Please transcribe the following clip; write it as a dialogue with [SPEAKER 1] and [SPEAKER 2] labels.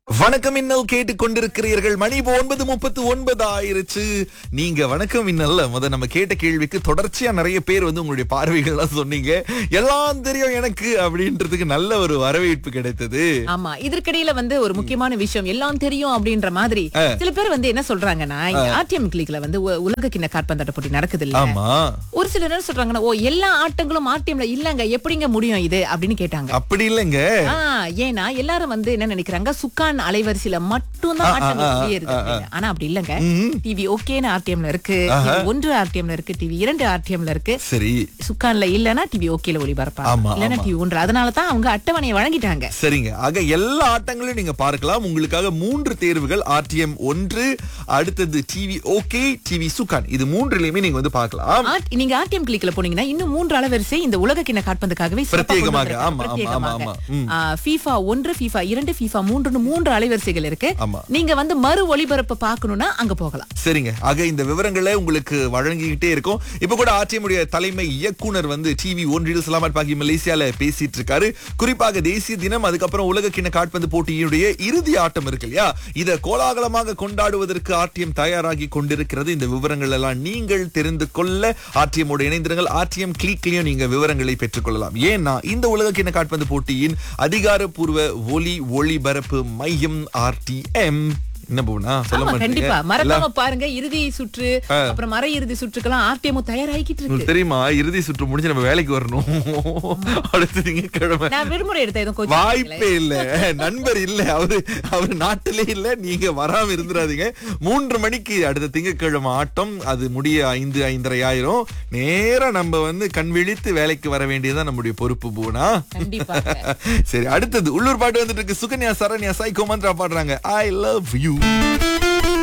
[SPEAKER 1] வணக்கம் இன்னல் கேட்டு கொண்டிருக்கிறீர்கள் மணி இப்போ ஒன்பது முப்பத்து ஒன்பது ஆயிருச்சு நீங்க வணக்கம் இன்னல்ல முத நம்ம கேட்ட கேள்விக்கு தொடர்ச்சியா நிறைய பேர் வந்து உங்களுடைய பார்வைகள்லாம் சொன்னீங்க எல்லாம் தெரியும் எனக்கு அப்படின்றதுக்கு நல்ல ஒரு வரவேற்பு கிடைத்தது
[SPEAKER 2] ஆமா இதற்கிடையில வந்து ஒரு முக்கியமான விஷயம் எல்லாம் தெரியும் அப்படின்ற மாதிரி சில பேர் வந்து என்ன சொல்றாங்கன்னா இங்க ஆர்டிஎம் கிளிக்ல வந்து உ- உலக கிண்ண காற்பந்தாட்ட போட்டி நடக்குது இல்ல
[SPEAKER 1] ஆமா
[SPEAKER 2] ஒரு சிலர் என்ன சொல்றாங்கன்னா ஓ எல்லா ஆட்டங்களும் ஆர்டிஎம்ல இல்லங்க எப்படிங்க முடியும் இது அப்படின்னு கேட்டாங்க
[SPEAKER 1] அப்படி இல்லைங்க
[SPEAKER 2] ஆ, ஏன்னா எல்லாரும் வந்து என்ன நினைக்கிறாங்க சுக்கான் அலைவரிசையில மட்டும்தான் ஆட்டங்கள் வெளியேறுது அப்படின்னு. ஆனா அப்படி இல்லங்க டிவி ஓகேன்னு ஆர்டிஎம்ல இருக்கு TV ஒன்று ஆர்டிஎம்ல இருக்கு டிவி இரண்டு ஆர்டிஎம்ல இருக்கு
[SPEAKER 1] சரி
[SPEAKER 2] சுக்கான்ல இல்லனா டிவி ஓகேல
[SPEAKER 1] ஆமா,
[SPEAKER 2] ஒளிபரப்பாங்க இல்லனா டிவி ஒன்று அதனால தான் அவங்க அட்டவணையை வழங்கிட்டாங்க
[SPEAKER 1] சரிங்க ஆக எல்லா ஆட்டங்களையும் நீங்க பார்க்கலாம் உங்களுக்காக மூன்று தேர்வுகள் ஆர்டிஎம் ஒன்று அடுத்தது டிவி ஓகே டிவி சுகான் இது மூன்றுலயுமே நீங்க வந்து பார்க்கலாம்
[SPEAKER 2] ஆட்- நீங்க ஆர்டிஎம் கிளிக்ல போனீங்கன்னா இன்னும் மூன்று அளவரிசை இந்த உலக கிண்ண காட்பந்துக்காகவே சிறப்பா கொண்டு
[SPEAKER 1] பிரத்யேகமாக,
[SPEAKER 2] வந்திருக்காங்க.
[SPEAKER 1] ஆமா, ஆமா,
[SPEAKER 2] பிரத்யேகமாக.
[SPEAKER 1] ஆமா, ம்.
[SPEAKER 2] ஆ, FIFA ஒன்று FIFA இரண்டு FIFA மூன்றுன்னு மூன்று அலைவரிசைகள் இருக்கு
[SPEAKER 1] ஆமா.
[SPEAKER 2] நீங்க வந்து மறு ஒளிபரப்பு பார்க்கணும்னா அங்க போகலாம்
[SPEAKER 1] சரிங்க ஆக இந்த விவரங்களை உங்களுக்கு வழங்கிக்கிட்டே இருக்கும் இப்ப கூட ஆர்டிஎம் உடைய தலைமை இயக்குனர் வந்து டிவி ஒன்றில் சலாமத் பாக்கி மலேசியால பேசிட்டு இருக்காரு குறிப்பாக தேசிய தினம் அதுக்கப்புறம் உலக கிண்ண காட்பந்து போட்டியினுடைய இறுதி ஆட்டம் இருக்கு இல்லையா இத கோலாகலமாக கொண்டாடுவதற்கு ஆர்டிஎம் தயாராகி கொண்டிருக்கிறது இந்த விவரங்கள் எல்லாம் நீங்கள் தெரிந்து கொள்ள ஆர்டிஎம் ஓட இணைந்திருங்கள் ஆர்டிஎம் கிளிக்லயும் நீங்க விவரங்களை பெற்றுக்கொள்ளலாம் ஏன்னா இந்த உலக கிண்ண காட்பந்து போட்டியின் அதிகாரப்பூர்வ ஒலி ஒளிபரப்பு மையம் ஆர்டிஎம் என்ன போனா சொல்ல
[SPEAKER 2] ஆமா
[SPEAKER 1] மாட்டீங்க
[SPEAKER 2] கண்டிப்பா மறக்காம பாருங்க இறுதி சுற்று அப்புறம் மர இறுதி சுற்றுக்கெல்லாம் ஆர்டிஎம் தயாராகிட்டு இருக்கு
[SPEAKER 1] உங்களுக்கு தெரியுமா இறுதி சுற்று முடிஞ்சு நம்ம வேலைக்கு வரணும் அடுத்து திங்கட்கிழமை
[SPEAKER 2] நான் விடுமுறை எடுத்த எதுவும் கொஞ்சம்
[SPEAKER 1] வாய்ப்பே இல்ல நண்பர் இல்ல அவரு அவரு நாட்டிலே இல்ல நீங்க வராம இருந்துடாதீங்க மூன்று மணிக்கு அடுத்த திங்கட்கிழமை ஆட்டம் அது முடிய ஐந்து ஐந்தரை ஆயிரம் நேரா நம்ம வந்து கண் விழித்து வேலைக்கு வர வேண்டியதுதான் நம்முடைய பொறுப்பு பூனா
[SPEAKER 2] கண்டிப்பாக
[SPEAKER 1] சரி அடுத்தது உள்ளூர் பாட்டு வந்துட்டு இருக்கு சுகன்யா சரண்யா சாய் கோமந்த்ரா பாடுறாங்க ஐ லவ் யூ